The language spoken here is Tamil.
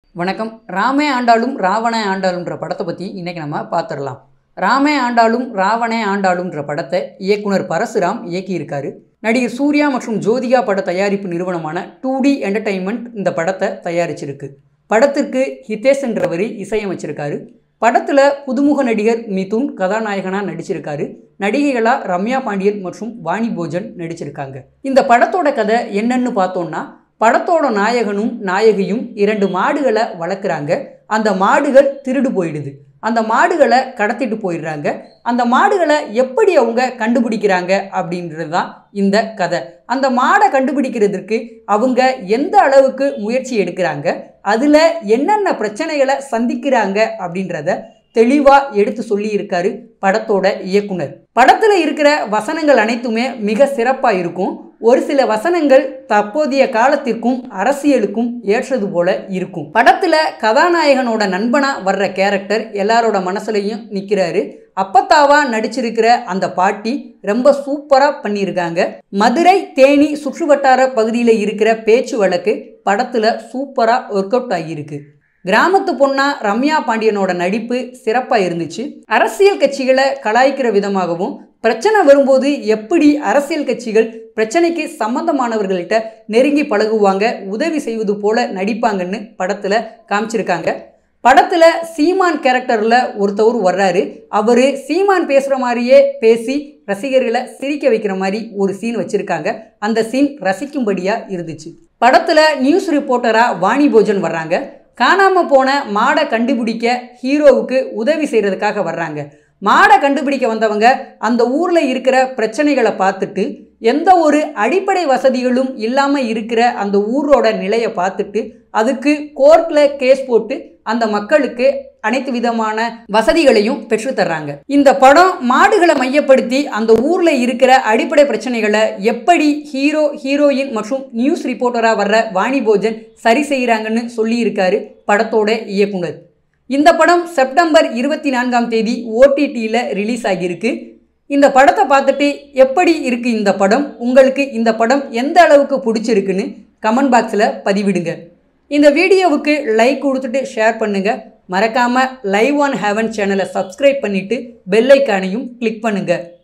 வணக்கம் ராமே ஆண்டாளும் ராவணே ஆண்டாளுன்ற படத்தை பற்றி இன்றைக்கி நம்ம பார்த்துடலாம் ராமே ஆண்டாளும் ராவணே ஆண்டாளுன்ற படத்தை இயக்குனர் பரசுராம் இயக்கியிருக்காரு நடிகர் சூர்யா மற்றும் ஜோதிகா பட தயாரிப்பு நிறுவனமான டூ டி என்டர்டைன்மெண்ட் இந்த படத்தை தயாரிச்சிருக்கு படத்திற்கு ஹிதேஷ் என்றவர் இசையமைச்சிருக்காரு படத்தில் புதுமுக நடிகர் மிதுன் கதாநாயகனாக நடிச்சிருக்காரு நடிகைகளா ரம்யா பாண்டியன் மற்றும் வாணி போஜன் நடிச்சிருக்காங்க இந்த படத்தோட கதை என்னன்னு பார்த்தோம்னா படத்தோட நாயகனும் நாயகியும் இரண்டு மாடுகளை வளர்க்குறாங்க அந்த மாடுகள் திருடு போயிடுது அந்த மாடுகளை கடத்திட்டு போயிடுறாங்க அந்த மாடுகளை எப்படி அவங்க கண்டுபிடிக்கிறாங்க அப்படின்றது தான் இந்த கதை அந்த மாடை கண்டுபிடிக்கிறதுக்கு அவங்க எந்த அளவுக்கு முயற்சி எடுக்கிறாங்க அதில் என்னென்ன பிரச்சனைகளை சந்திக்கிறாங்க அப்படின்றத தெளிவாக எடுத்து சொல்லியிருக்காரு படத்தோட இயக்குனர் படத்தில் இருக்கிற வசனங்கள் அனைத்துமே மிக சிறப்பாக இருக்கும் ஒரு சில வசனங்கள் தற்போதைய காலத்திற்கும் அரசியலுக்கும் ஏற்றது போல இருக்கும் படத்தில் கதாநாயகனோட நண்பனாக வர்ற கேரக்டர் எல்லாரோட மனசுலையும் நிற்கிறாரு அப்பத்தாவா நடிச்சிருக்கிற அந்த பாட்டி ரொம்ப சூப்பராக பண்ணியிருக்காங்க மதுரை தேனி சுற்றுவட்டார பகுதியில் இருக்கிற பேச்சு வழக்கு படத்தில் சூப்பராக ஒர்க் அவுட் ஆகியிருக்கு கிராமத்து பொண்ணா ரம்யா பாண்டியனோட நடிப்பு சிறப்பாக இருந்துச்சு அரசியல் கட்சிகளை கலாய்க்கிற விதமாகவும் பிரச்சனை வரும்போது எப்படி அரசியல் கட்சிகள் பிரச்சனைக்கு சம்பந்தமானவர்கள்ட்ட நெருங்கி பழகுவாங்க உதவி செய்வது போல நடிப்பாங்கன்னு படத்தில் காமிச்சிருக்காங்க படத்தில் சீமான் கேரக்டரில் ஒருத்தவர் வர்றாரு அவர் சீமான் பேசுகிற மாதிரியே பேசி ரசிகர்களை சிரிக்க வைக்கிற மாதிரி ஒரு சீன் வச்சுருக்காங்க அந்த சீன் ரசிக்கும்படியாக இருந்துச்சு படத்தில் நியூஸ் ரிப்போர்ட்டராக வாணி போஜன் வர்றாங்க காணாமல் போன மாடை கண்டுபிடிக்க ஹீரோவுக்கு உதவி செய்கிறதுக்காக வர்றாங்க மாடை கண்டுபிடிக்க வந்தவங்க அந்த ஊரில் இருக்கிற பிரச்சனைகளை பார்த்துட்டு எந்த ஒரு அடிப்படை வசதிகளும் இல்லாமல் இருக்கிற அந்த ஊரோட நிலையை பார்த்துட்டு அதுக்கு கோர்ட்டில் கேஸ் போட்டு அந்த மக்களுக்கு அனைத்து விதமான வசதிகளையும் பெற்றுத்தர்றாங்க இந்த படம் மாடுகளை மையப்படுத்தி அந்த ஊரில் இருக்கிற அடிப்படை பிரச்சனைகளை எப்படி ஹீரோ ஹீரோயின் மற்றும் நியூஸ் ரிப்போர்ட்டராக வர்ற வாணி போஜன் சரி செய்கிறாங்கன்னு சொல்லியிருக்காரு படத்தோட இயக்குனர் இந்த படம் செப்டம்பர் இருபத்தி நான்காம் தேதி ஓடிடியில் ரிலீஸ் ஆகியிருக்கு இந்த படத்தை பார்த்துட்டு எப்படி இருக்குது இந்த படம் உங்களுக்கு இந்த படம் எந்த அளவுக்கு பிடிச்சிருக்குன்னு கமெண்ட் பாக்ஸில் பதிவிடுங்க இந்த வீடியோவுக்கு லைக் கொடுத்துட்டு ஷேர் பண்ணுங்கள் மறக்காமல் லைவ் ஆன் ஹெவன் சேனலை சப்ஸ்கிரைப் பண்ணிவிட்டு பெல் ஐக்கானையும் கிளிக் பண்ணுங்கள்